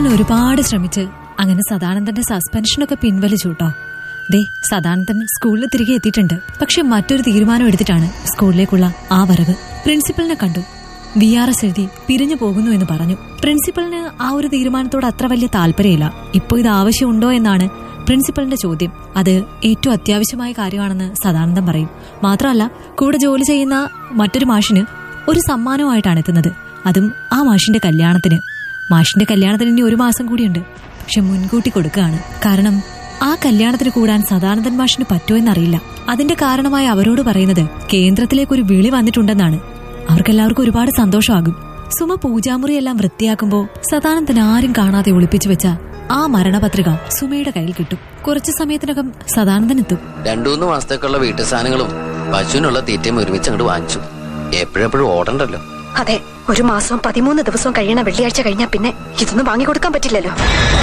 അങ്ങനെ ഒരുപാട് ശ്രമിച്ച് അങ്ങനെ സദാനന്ദന്റെ സസ്പെൻഷനൊക്കെ പിൻവലിച്ചു കേട്ടോ ദേ സദാനന്ദൻ സ്കൂളിൽ തിരികെ എത്തിയിട്ടുണ്ട് പക്ഷെ മറ്റൊരു തീരുമാനം എടുത്തിട്ടാണ് സ്കൂളിലേക്കുള്ള ആ വരവ് പ്രിൻസിപ്പലിനെ കണ്ടു വി ആർ എസ് എഴുതി പിരിഞ്ഞു പോകുന്നു എന്ന് പറഞ്ഞു പ്രിൻസിപ്പലിന് ആ ഒരു തീരുമാനത്തോട് അത്ര വലിയ താല്പര്യമില്ല ഇപ്പോ ഇത് ആവശ്യമുണ്ടോ എന്നാണ് പ്രിൻസിപ്പലിന്റെ ചോദ്യം അത് ഏറ്റവും അത്യാവശ്യമായ കാര്യമാണെന്ന് സദാനന്ദൻ പറയും മാത്രമല്ല കൂടെ ജോലി ചെയ്യുന്ന മറ്റൊരു മാഷിന് ഒരു സമ്മാനമായിട്ടാണ് എത്തുന്നത് അതും ആ മാഷിന്റെ കല്യാണത്തിന് മാഷിന്റെ കല്യാണത്തിന് ഇനി ഒരു മാസം കൂടിയുണ്ട് പക്ഷെ മുൻകൂട്ടി കൊടുക്കുകയാണ് കാരണം ആ കല്യാണത്തിന് കൂടാൻ സദാനന്ദൻ മാഷിന് പറ്റുമോ എന്നറിയില്ല അതിന്റെ കാരണമായി അവരോട് പറയുന്നത് കേന്ദ്രത്തിലേക്ക് ഒരു വിളി വന്നിട്ടുണ്ടെന്നാണ് അവർക്കെല്ലാവർക്കും ഒരുപാട് സന്തോഷമാകും സുമ പൂജാമുറിയെല്ലാം വൃത്തിയാക്കുമ്പോ സദാനന്ദൻ ആരും കാണാതെ ഒളിപ്പിച്ചു വെച്ച ആ മരണപത്രിക സുമയുടെ കയ്യിൽ കിട്ടും കുറച്ചു സമയത്തിനകം സദാനന്ദൻ എത്തും രണ്ടു മൂന്ന് മാസത്തേക്കുള്ള വീട്ടു സാധനങ്ങളും പശുവിനുള്ള തീറ്റയും ഒരുമിച്ച് അങ്ങോട്ട് വാങ്ങിച്ചു എപ്പോഴെപ്പോഴും ഓടണ്ടല്ലോ അതെ ഒരു മാസവും പതിമൂന്ന് ദിവസവും കഴിയണ വെള്ളിയാഴ്ച കഴിഞ്ഞാ പിന്നെ ഇതൊന്നും വാങ്ങിക്കൊടുക്കാൻ പറ്റില്ലല്ലോ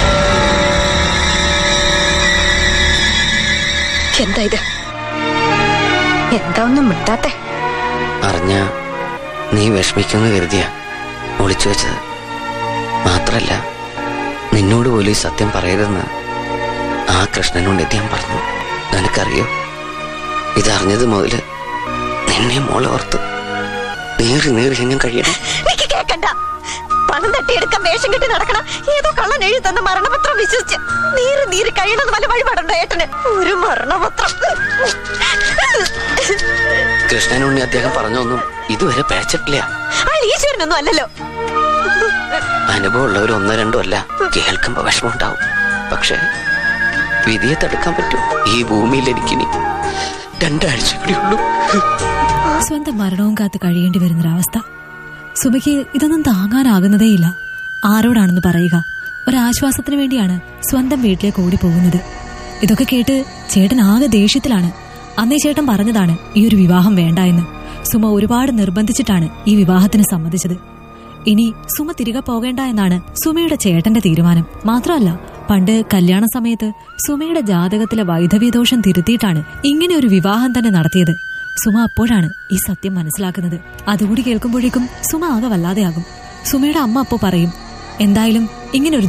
എന്താ ഇത് എന്താ ഒന്നും മിണ്ടാത്തെ അറിഞ്ഞ നീ വിഷമിക്കുമെന്ന് കരുതിയ ഒളിച്ചു വെച്ചത് മാത്രല്ല നിന്നോട് പോലും ഈ സത്യം പറയരുതെന്ന് ആ കൃഷ്ണനോട് ഞാൻ പറഞ്ഞു നിനക്കറിയോ ഇതറിഞ്ഞത് മുതല് നിന്നെ മോളെ ഓർത്ത് നീറി നീറി ഞാൻ കഴിയണം എനിക്ക് കേക്കണ്ട പണം തട്ടിയെടുക്കാൻ വേഷം കെട്ടി നടക്കണം ഏതോ കള്ളൻ എഴുതി തന്ന മരണപത്രം വിശ്വസിച്ച് നീറി നീറി കഴിയണത് വല്ല വഴിപാടുണ്ടോ ഏട്ടന് ഒരു മരണപത്രം കൃഷ്ണനുണ്ണി അദ്ദേഹം പറഞ്ഞൊന്നും ഇതുവരെ പേച്ചിട്ടില്ല അയാൾ ഈശ്വരനൊന്നും അല്ലല്ലോ അനുഭവമുള്ളവർ ഒന്നോ രണ്ടോ അല്ല കേൾക്കുമ്പോ വിഷമമുണ്ടാവും പക്ഷെ വിധിയെ തടുക്കാൻ പറ്റും ഈ ഭൂമിയിൽ എനിക്കിനി രണ്ടാഴ്ച കൂടി ഉള്ളൂ സ്വന്തം മരണവും കാത്ത് കഴിയേണ്ടി വരുന്നൊരവസ്ഥ സുബയ്ക്ക് ഇതൊന്നും താങ്ങാനാകുന്നതേയില്ല ആരോടാണെന്ന് പറയുക ഒരാശ്വാസത്തിന് വേണ്ടിയാണ് സ്വന്തം വീട്ടിലേക്ക് ഓടി പോകുന്നത് ഇതൊക്കെ കേട്ട് ചേട്ടൻ ആകെ ദേഷ്യത്തിലാണ് അന്നേ ചേട്ടൻ പറഞ്ഞതാണ് ഈ ഒരു വിവാഹം വേണ്ട എന്ന് സുമ ഒരുപാട് നിർബന്ധിച്ചിട്ടാണ് ഈ വിവാഹത്തിന് സമ്മതിച്ചത് ഇനി സുമ തിരികെ പോകേണ്ട എന്നാണ് സുമയുടെ ചേട്ടന്റെ തീരുമാനം മാത്രമല്ല പണ്ട് കല്യാണ സമയത്ത് സുമയുടെ ജാതകത്തിലെ വൈധവ്യദോഷം തിരുത്തിയിട്ടാണ് ഇങ്ങനെ ഒരു വിവാഹം തന്നെ നടത്തിയത് സുമ അപ്പോഴാണ് ഈ സത്യം മനസ്സിലാക്കുന്നത് അതുകൂടി കേൾക്കുമ്പോഴേക്കും സുമ ആകെ വല്ലാതെയാകും സുമയുടെ അമ്മ അപ്പോ പറയും എന്തായാലും ഇങ്ങനെ ഒരു